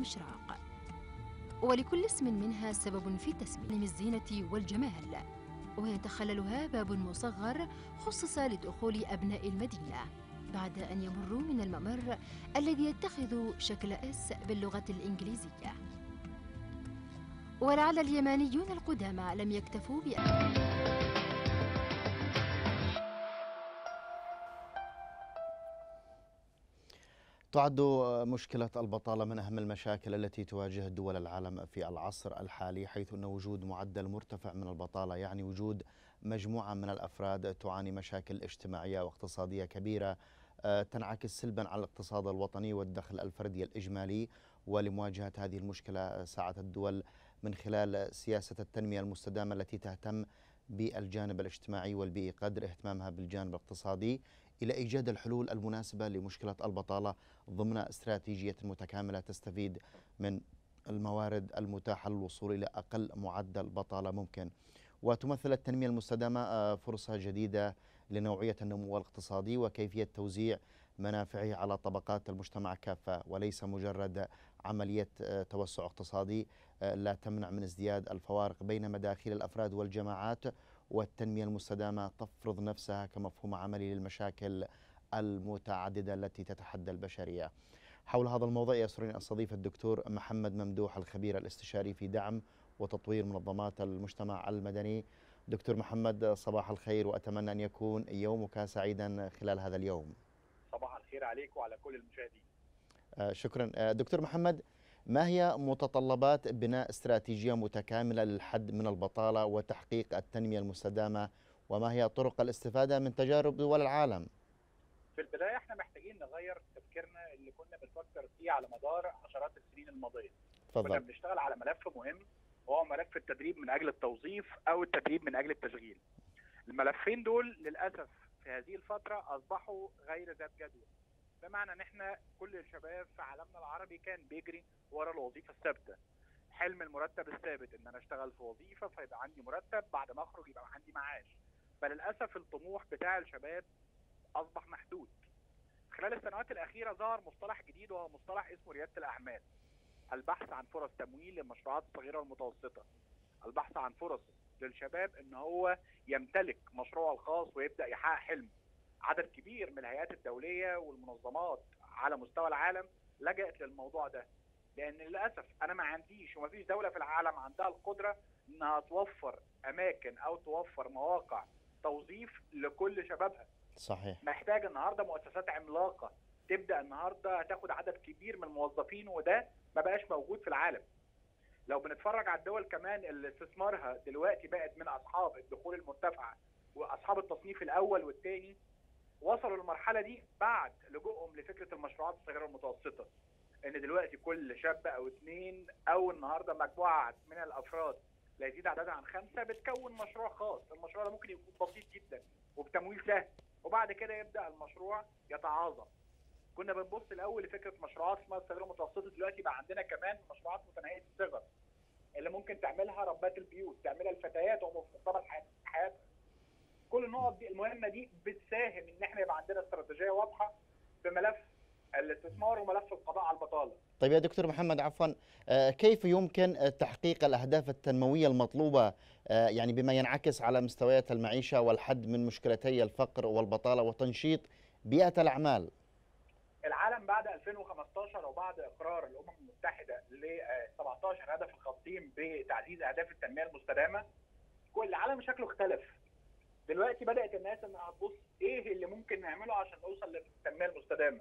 والمشراق ولكل اسم منها سبب في تسميم الزينة والجمال ويتخللها باب مصغر خصص لدخول أبناء المدينة بعد أن يمروا من الممر الذي يتخذ شكل اس باللغة الإنجليزية ولعل اليمانيون القدامى لم يكتفوا بأن تعد مشكلة البطالة من أهم المشاكل التي تواجه دول العالم في العصر الحالي حيث أن وجود معدل مرتفع من البطالة يعني وجود مجموعة من الأفراد تعاني مشاكل اجتماعية واقتصادية كبيرة آه، تنعكس سلبا على الاقتصاد الوطني والدخل الفردي الإجمالي ولمواجهة هذه المشكلة سعت الدول من خلال سياسة التنمية المستدامة التي تهتم بالجانب الاجتماعي والبيئي قدر اهتمامها بالجانب الاقتصادي إلى إيجاد الحلول المناسبة لمشكلة البطالة ضمن استراتيجية متكاملة تستفيد من الموارد المتاحة للوصول إلى أقل معدل بطالة ممكن وتمثل التنمية المستدامة آه، فرصة جديدة لنوعية النمو الاقتصادي وكيفية توزيع منافعه على طبقات المجتمع كافة وليس مجرد عملية آه، توسع اقتصادي آه، لا تمنع من ازدياد الفوارق بين مداخيل الأفراد والجماعات والتنمية المستدامة تفرض نفسها كمفهوم عملي للمشاكل المتعددة التي تتحدى البشرية حول هذا الموضوع يسرني استضيف الدكتور محمد ممدوح الخبير الاستشاري في دعم وتطوير منظمات المجتمع المدني دكتور محمد صباح الخير وأتمنى أن يكون يومك سعيدا خلال هذا اليوم صباح الخير عليك وعلى كل المشاهدين آه، شكرا آه، دكتور محمد ما هي متطلبات بناء استراتيجية متكاملة للحد من البطالة وتحقيق التنمية المستدامة وما هي طرق الاستفادة من تجارب دول العالم في البدايه احنا محتاجين نغير تفكيرنا اللي كنا بنفكر فيه على مدار عشرات السنين الماضيه كنا تفضل بنشتغل على ملف مهم وهو ملف التدريب من اجل التوظيف او التدريب من اجل التشغيل الملفين دول للاسف في هذه الفتره اصبحوا غير ذات جدوى بمعنى ان احنا كل الشباب في عالمنا العربي كان بيجري ورا الوظيفه الثابته حلم المرتب الثابت ان انا اشتغل في وظيفه فيبقى عندي مرتب بعد ما اخرج يبقى عندي معاش فللاسف الطموح بتاع الشباب اصبح محدود خلال السنوات الاخيره ظهر مصطلح جديد وهو مصطلح اسمه رياده الاعمال البحث عن فرص تمويل للمشروعات الصغيره والمتوسطه البحث عن فرص للشباب ان هو يمتلك مشروعه الخاص ويبدا يحقق حلم عدد كبير من الهيئات الدوليه والمنظمات على مستوى العالم لجأت للموضوع ده لان للاسف انا ما عنديش وما فيش دوله في العالم عندها القدره انها توفر اماكن او توفر مواقع توظيف لكل شبابها صحيح محتاج النهارده مؤسسات عملاقه تبدا النهارده تاخد عدد كبير من الموظفين وده ما بقاش موجود في العالم لو بنتفرج على الدول كمان اللي استثمارها دلوقتي بقت من اصحاب الدخول المرتفع واصحاب التصنيف الاول والثاني وصلوا للمرحله دي بعد لجوءهم لفكره المشروعات الصغيره والمتوسطه ان دلوقتي كل شاب او اثنين او النهارده مجموعه من الافراد لا يزيد عددها عن خمسه بتكون مشروع خاص المشروع ده ممكن يكون بسيط جدا وبتمويل سهل وبعد كده يبدا المشروع يتعاظم كنا بنبص الاول لفكره مشروعات اسمها الصغيره والمتوسطه دلوقتي بقى عندنا كمان مشروعات متناهيه الصغر اللي ممكن تعملها ربات البيوت تعملها الفتيات وهم في مقتبل حيات- حياتها كل النقط دي المهمه دي بتساهم ان احنا يبقى عندنا استراتيجيه واضحه في ملف الاستثمار وملف القضاء على البطاله طيب يا دكتور محمد عفوا آه، كيف يمكن آه، تحقيق الأهداف التنموية المطلوبة آه، يعني بما ينعكس على مستويات المعيشة والحد من مشكلتي الفقر والبطالة وتنشيط بيئة الأعمال العالم بعد 2015 وبعد اقرار الامم المتحده ل 17 هدف الخاصين بتعزيز اهداف التنميه المستدامه كل العالم شكله اختلف دلوقتي بدات الناس انها تبص ايه اللي ممكن نعمله عشان نوصل للتنميه المستدامه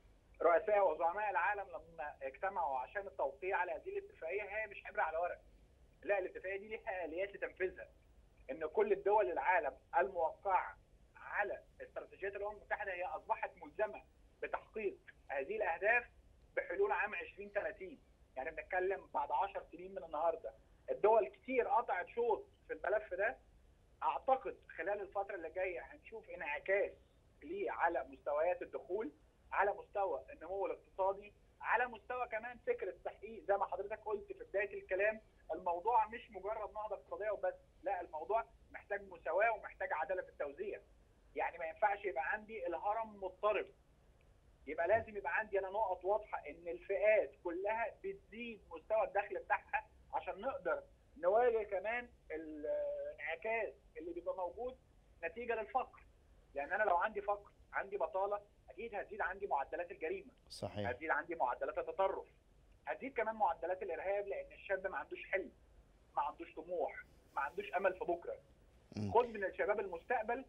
رؤساء وزعماء العالم لما اجتمعوا عشان التوقيع على هذه الاتفاقيه هي مش حبر على ورق لا الاتفاقيه دي ليها اليات لتنفيذها ان كل الدول العالم الموقعه على استراتيجيات الامم المتحده هي اصبحت ملزمه بتحقيق هذه الاهداف بحلول عام 2030 يعني بنتكلم بعد 10 سنين من النهارده الدول كتير قطعت شوط في الملف ده اعتقد خلال الفتره اللي جايه هنشوف انعكاس ليه على مستويات الدخول على مستوى النمو الاقتصادي على مستوى كمان فكره تحقيق زي ما حضرتك قلت في بدايه الكلام الموضوع مش مجرد نهضه اقتصاديه وبس لا الموضوع محتاج مساواه ومحتاج عداله في التوزيع يعني ما ينفعش يبقى عندي الهرم مضطرب يبقى لازم يبقى عندي انا نقط واضحه ان الفئات كلها بتزيد مستوى الدخل بتاعها عشان نقدر نواجه كمان الانعكاس اللي بيبقى موجود نتيجه للفقر لان انا لو عندي فقر عندي بطاله اكيد هتزيد عندي معدلات الجريمه صحيح هتزيد عندي معدلات التطرف هتزيد كمان معدلات الارهاب لان الشاب ما عندوش حلم ما عندوش طموح ما عندوش امل في بكره مم. خد من الشباب المستقبل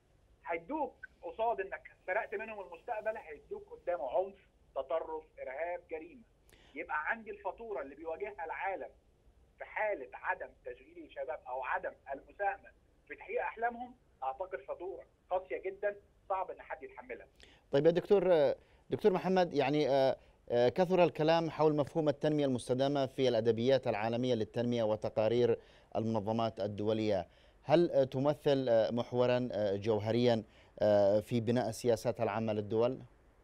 هيدوك قصاد انك سرقت منهم المستقبل هيدوك قدامه عنف تطرف ارهاب جريمه يبقى عندي الفاتوره اللي بيواجهها العالم في حاله عدم تشغيل الشباب او عدم المساهمه في تحقيق احلامهم اعتقد فاتوره قاسيه جدا صعب ان حد يتحملها طيب يا دكتور دكتور محمد يعني آه، آه، كثر الكلام حول مفهوم التنمية المستدامة في الأدبيات العالمية للتنمية وتقارير المنظمات الدولية هل آه، تمثل آه، محورا آه، جوهريا آه، في بناء السياسات العامة للدول؟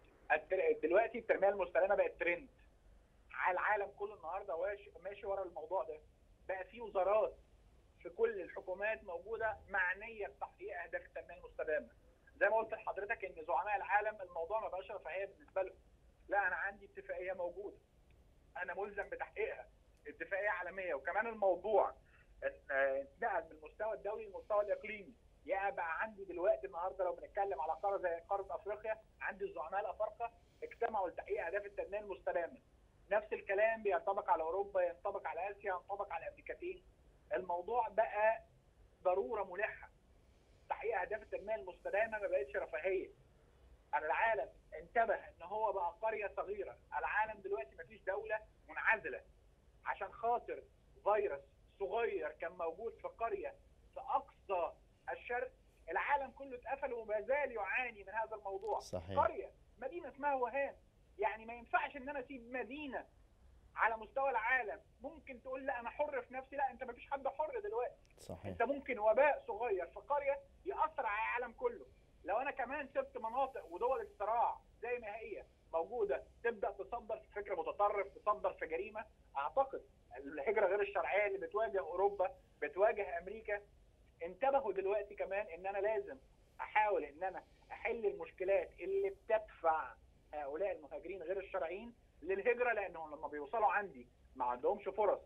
التر- دلوقتي التنميه المستدامه بقت ترند على العالم كله النهارده واش- ماشي ورا الموضوع ده بقى في وزارات في كل الحكومات موجوده معنيه بتحقيق اهداف التنميه المستدامه زي ما قلت لحضرتك ان زعماء العالم الموضوع ما بقاش رفاهيه بالنسبه لهم لا انا عندي اتفاقيه موجوده انا ملزم بتحقيقها اتفاقيه عالميه وكمان الموضوع ان- آه، اتنقل من المستوى الدولي للمستوى الاقليمي يعني بقى عندي دلوقتي النهارده لو بنتكلم على قاره زي قاره افريقيا عندي الزعماء الافارقه اجتمعوا لتحقيق اهداف التنميه المستدامه نفس الكلام بينطبق على اوروبا ينطبق على اسيا ينطبق على امريكتين الموضوع بقى ضروره ملحه تحقيق اهداف التنميه المستدامه ما بقتش رفاهيه أنا العالم انتبه ان هو بقى قريه صغيره العالم دلوقتي ما فيش دوله منعزله عشان خاطر فيروس صغير كان موجود في قريه في اقصى الشرق العالم كله اتقفل وما زال يعاني من هذا الموضوع صحيح قريه مدينه اسمها وهان يعني ما ينفعش ان انا اسيب مدينه على مستوى العالم ممكن تقول لا انا حر في نفسي لا انت ما فيش حد حر دلوقتي صحيح انت ممكن وباء صغير في قريه ياثر على العالم كله لو انا كمان سبت مناطق ودول الصراع زي ما هي موجوده تبدا تصدر في فكر متطرف تصدر في جريمه اعتقد الهجره غير الشرعيه اللي بتواجه اوروبا بتواجه امريكا انتبهوا دلوقتي كمان ان انا لازم احاول ان انا احل المشكلات اللي بتدفع هؤلاء المهاجرين غير الشرعيين للهجره لانهم لما بيوصلوا عندي ما عندهمش فرص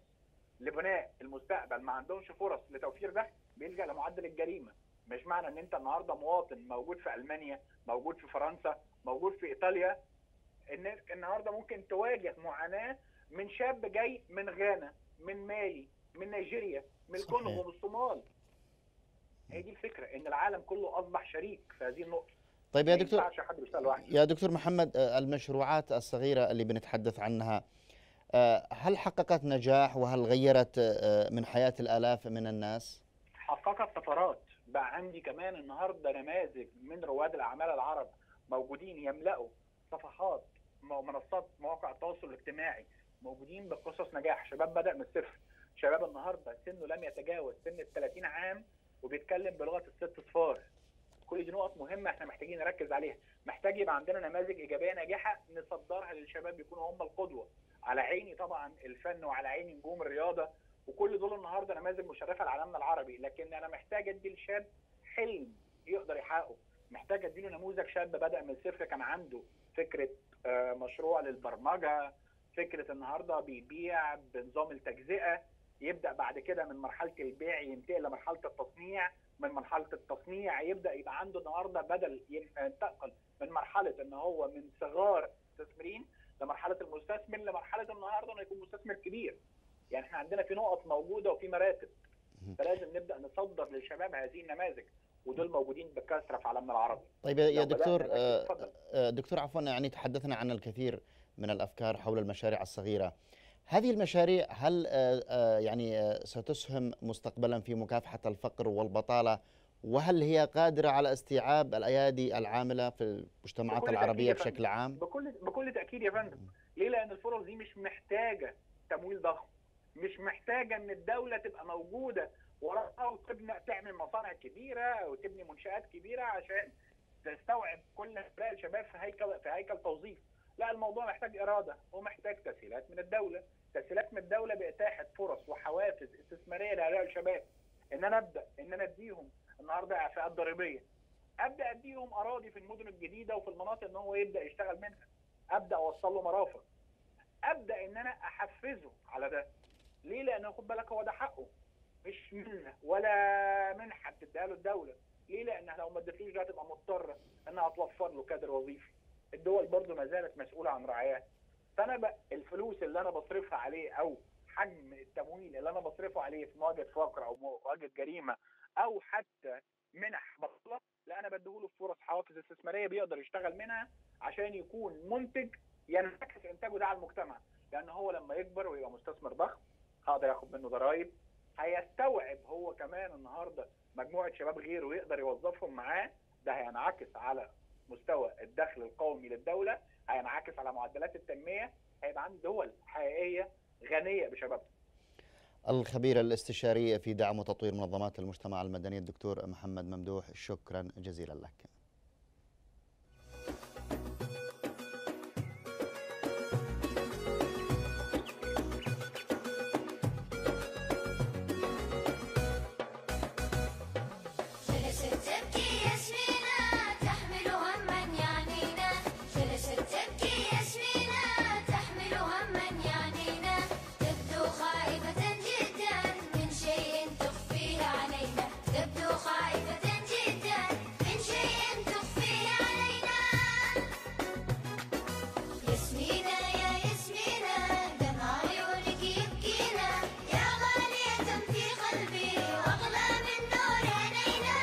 لبناء المستقبل ما عندهمش فرص لتوفير دخل بيلجا لمعدل الجريمه مش معنى ان انت النهارده مواطن موجود في المانيا موجود في فرنسا موجود في ايطاليا ان النهارده ممكن تواجه معاناه من شاب جاي من غانا من مالي من نيجيريا من صحيح. الكونغو من الصومال هي دي الفكره ان العالم كله اصبح شريك في هذه النقطه طيب يا ما دكتور ينفعش حد يشتغل لوحده يا دكتور محمد آه، المشروعات الصغيرة اللي بنتحدث عنها آه، هل حققت نجاح وهل غيرت آه، من حياة الآلاف من الناس؟ حققت طفرات بقى عندي كمان النهارده نماذج من رواد الاعمال العرب موجودين يملأوا صفحات م- منصات مواقع التواصل الاجتماعي موجودين بقصص نجاح شباب بدأ من الصفر شباب النهارده سنه لم يتجاوز سن ال 30 عام وبيتكلم بلغه الست صفار كل دي نقط مهمه احنا محتاجين نركز عليها محتاج يبقى عندنا نماذج ايجابيه ناجحه نصدرها للشباب يكونوا هم القدوه على عيني طبعا الفن وعلى عيني نجوم الرياضه وكل دول النهارده نماذج مشرفه لعالمنا العربي لكن انا محتاج ادي للشاب حلم يقدر يحققه محتاج اديله نموذج شاب بدا من الصفر كان عنده فكره آه، مشروع للبرمجه فكره النهارده بيبيع بنظام التجزئه يبدا بعد كده من مرحله البيع ينتقل لمرحله التصنيع من مرحله التصنيع يبدا يبقى عنده النهارده بدل ينتقل من مرحله ان هو من صغار المستثمرين لمرحله المستثمر لمرحله النهارده انه يكون مستثمر كبير يعني احنا عندنا في نقط موجوده وفي مراتب مهم. فلازم نبدا نصدر للشباب هذه النماذج ودول موجودين بكثره في عالمنا العربي طيب يا- يا لو بدأنا دكتور نركز، آه، اتفضل. آه، دكتور عفوا يعني تحدثنا عن الكثير من الافكار حول المشاريع الصغيره. هذه المشاريع هل آه، آه، يعني آه، ستسهم مستقبلا في مكافحه الفقر والبطاله وهل هي قادره على استيعاب الايادي العامله في المجتمعات بكل العربيه تأكيد يا بشكل عام؟ بكل بكل تاكيد يا فندم ليه لان الفرص دي مش محتاجه تمويل ضخم مش محتاجه ان الدوله تبقى موجوده وراها وتبني تعمل مصانع كبيره وتبني منشات كبيره عشان تستوعب كل هؤلاء الشباب في هيكل في هيكل توظيف لا الموضوع محتاج اراده ومحتاج تسهيلات من الدوله تسهيلات من الدوله باتاحه فرص وحوافز استثماريه لهؤلاء الشباب ان انا ابدا ان انا اديهم النهارده اعفاءات ضريبيه ابدا اديهم اراضي في المدن الجديده وفي المناطق ان هو يبدا يشتغل منها ابدا اوصل له مرافق ابدا ان انا احفزه على ده ليه؟ لان خد بالك هو ده حقه مش منه ولا منحه بتديها له الدوله ليه؟ لانها لو ما ادتلوش ده هتبقى مضطره انها توفر له كادر وظيفي الدول برضو ما زالت مسؤوله عن رعاياه فانا بقى الفلوس اللي انا بصرفها عليه او حجم التمويل اللي انا بصرفه عليه في مواجهه فقر او مواجهه جريمه او حتى منح بطله لا انا بديهوله في فرص حوافز استثماريه بيقدر يشتغل منها عشان يكون منتج ينعكس انتاجه ده على المجتمع لان هو لما يكبر ويبقى مستثمر ضخم هقدر ياخد منه ضرائب هيستوعب هو كمان النهارده مجموعه شباب غيره ويقدر يوظفهم معاه ده هينعكس على مستوى الدخل القومي للدوله هينعكس على معدلات التنميه هيبقى عندي دول حقيقيه غنيه بشبابها الخبير الاستشاري في دعم وتطوير منظمات المجتمع المدني الدكتور محمد ممدوح شكرا جزيلا لك جلست تبكي ياسمينة تحمل هما يعنينا جلست تبكي ياسمينة تحمل هما يعنينا تبدو خائفة جدا من شيء تخفيه علينا تبدو خائفة جدا من شيء تخفيه علينا ياسمينة يا ياسمينة دمع عيونك يبكينا يا غالية في قلبي واغلى من نور عينينا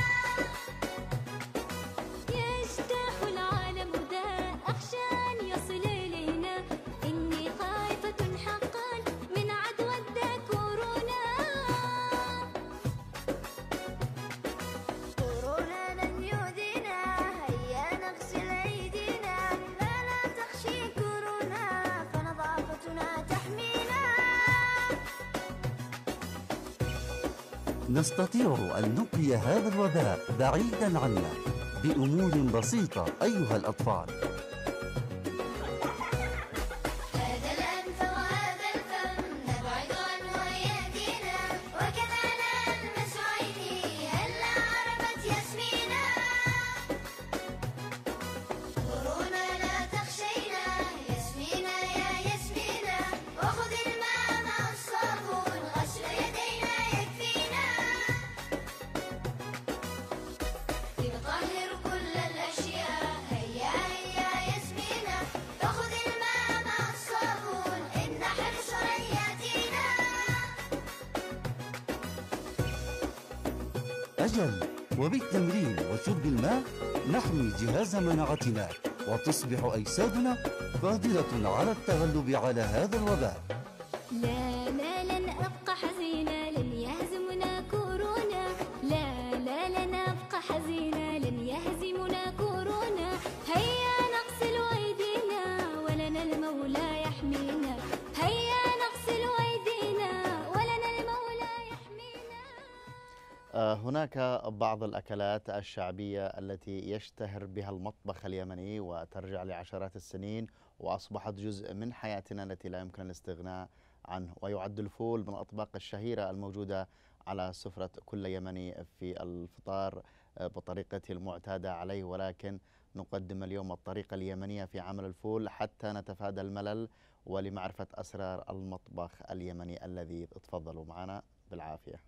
يجتاح العالم دا أخشى أن يصل إلينا إني خائفة حقا من عدوى الدا كورونا كورونا لن يؤذينا هيا نغسل أيدينا لا لا تخشي كورونا فنظافتنا تحمينا نستطيع أن نبقي هذا الوباء بعيدا عنا بأمور بسيطة أيها الأطفال هذا الأنف وهذا الفم نبعد عنه يأتينا وكذا نلمس عيني هلا عرفت ياسمينا كورونا لا تخشينا ياسمينا يا ياسمينا وخذ الماء مع الصابون غسل يدينا يكفينا لنطهر كل الأشياء هيا هيا ياسمينة فخذ الماء مع الصابون إن حرصا يأتينا أجل وبالتمرين وشرب الماء نحمي جهاز مناعتنا وتصبح أجسادنا قادرة على التغلب على هذا الوباء لا لا لن أبقى حزينة لن يهزمنا كورونا لا لا لن أبقى حزينة لن يهزمنا كورونا هيا نغسل أيدينا ولنا المولى يحمينا هيا نغسل أيدينا ولنا المولى يحمينا آه، هناك بعض الأكلات الشعبية التي يشتهر بها المطبخ اليمني وترجع لعشرات السنين وأصبحت جزء من حياتنا التي لا يمكن الاستغناء عنه ويعد الفول من الأطباق الشهيرة الموجودة على سفرة كل يمني في الفطار آه، بطريقته المعتادة عليه ولكن نقدم اليوم الطريقة اليمنية في عمل الفول حتى نتفادى الملل ولمعرفة أسرار المطبخ اليمني الذي تفضلوا معنا بالعافية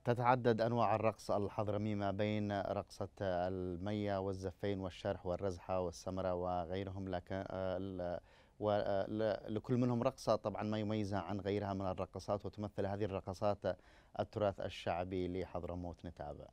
تتعدد أنواع الرقص الحضرمي ما بين رقصة المية والزفين والشرح والرزحة والسمرة وغيرهم لكن آه، ل- ول- لكل منهم رقصة طبعا ما يميزها عن غيرها من الرقصات وتمثل هذه الرقصات التراث الشعبي لحضرموت نتابع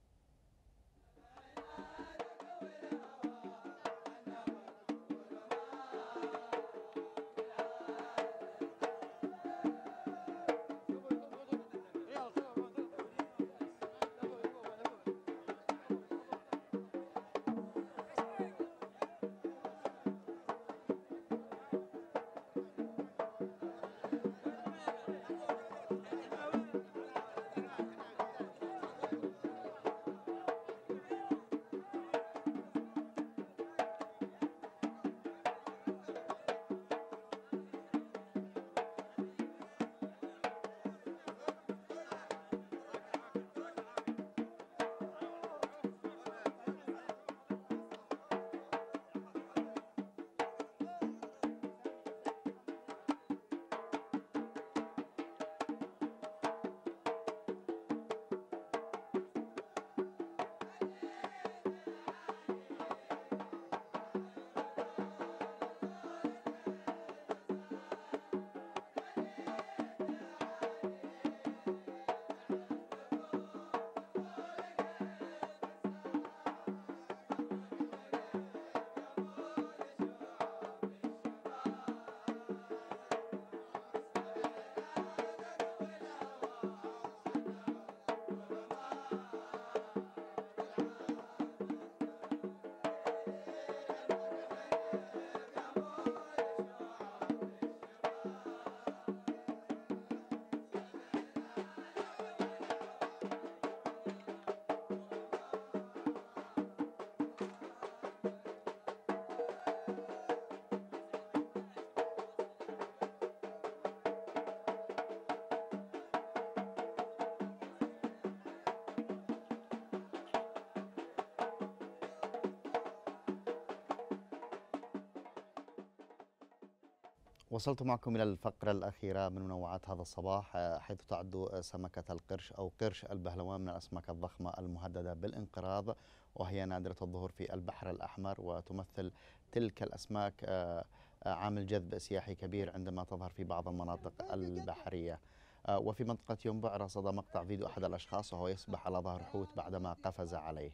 وصلت معكم إلى الفقرة الأخيرة من منوعات هذا الصباح آه، حيث تعد آه، سمكة القرش أو قرش البهلوان من الأسماك الضخمة المهددة بالانقراض وهي نادرة الظهور في البحر الأحمر وتمثل تلك الأسماك آه، آه، عامل جذب سياحي كبير عندما تظهر في بعض المناطق البحرية آه، وفي منطقة ينبع رصد مقطع فيديو أحد الأشخاص وهو يسبح على ظهر حوت بعدما قفز عليه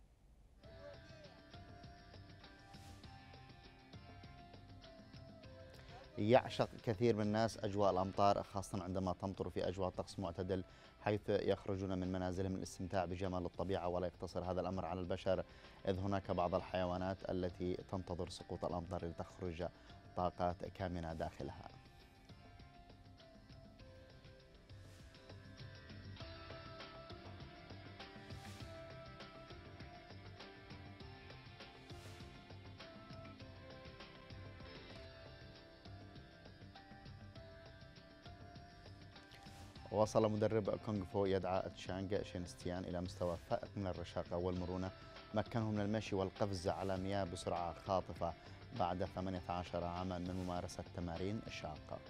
يعشق كثير من الناس أجواء الأمطار خاصة عندما تمطر في أجواء طقس معتدل حيث يخرجون من منازلهم للاستمتاع بجمال الطبيعة ولا يقتصر هذا الأمر على البشر إذ هناك بعض الحيوانات التي تنتظر سقوط الأمطار لتخرج طاقات كامنة داخلها وصل مدرب كونغ فو يدعى تشانغ شينستيان إلى مستوى فائق من الرشاقة والمرونة مكنه من المشي والقفز على مياه بسرعة خاطفة بعد 18 عاما من ممارسة تمارين شاقة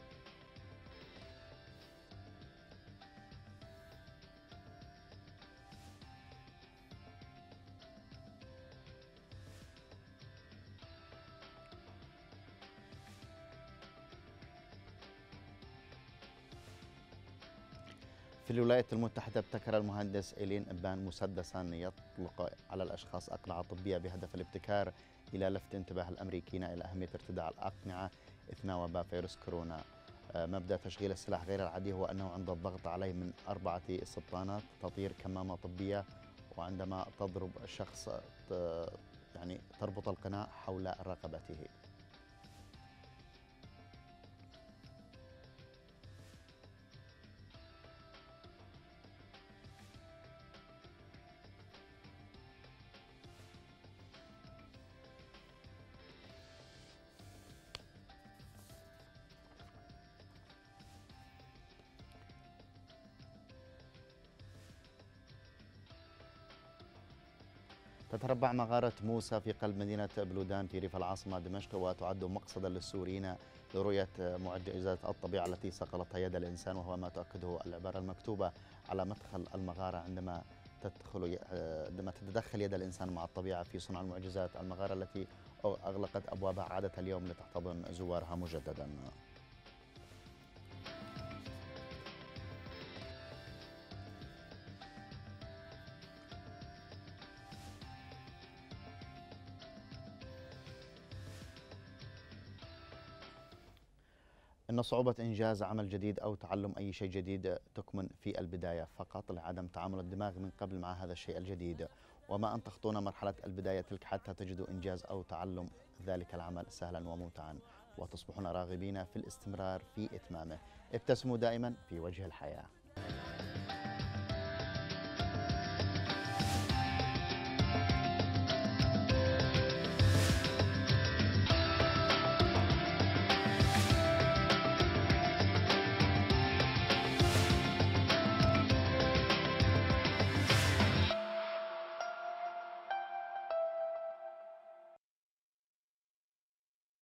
في الولايات المتحدة ابتكر المهندس إيلين إبان مسدسا يطلق على الأشخاص أقنعة طبية بهدف الابتكار إلى لفت انتباه الأمريكيين إلى أهمية ارتداء الأقنعة إثناء وباء فيروس كورونا آه، مبدأ تشغيل السلاح غير العادي هو أنه عند الضغط عليه من أربعة سبطانات تطير كمامة طبية وعندما تضرب الشخص ت- يعني تربط القناع حول رقبته تتربع مغارة موسى في قلب مدينة بلودان في ريف العاصمة دمشق وتعد مقصدا للسوريين لرؤية معجزات الطبيعة التي صقلتها يد الإنسان وهو ما تؤكده العبارة المكتوبة على مدخل المغارة عندما تدخل عندما تتدخل يد الإنسان مع الطبيعة في صنع المعجزات المغارة التي أغلقت أبوابها عادة اليوم لتحتضن زوارها مجددا إن صعوبة إنجاز عمل جديد أو تعلم أي شيء جديد تكمن في البداية فقط لعدم تعامل الدماغ من قبل مع هذا الشيء الجديد وما أن تخطون مرحلة البداية تلك حتى تجدوا إنجاز أو تعلم ذلك العمل سهلا وممتعا وتصبحون راغبين في الاستمرار في إتمامه ابتسموا دائما في وجه الحياة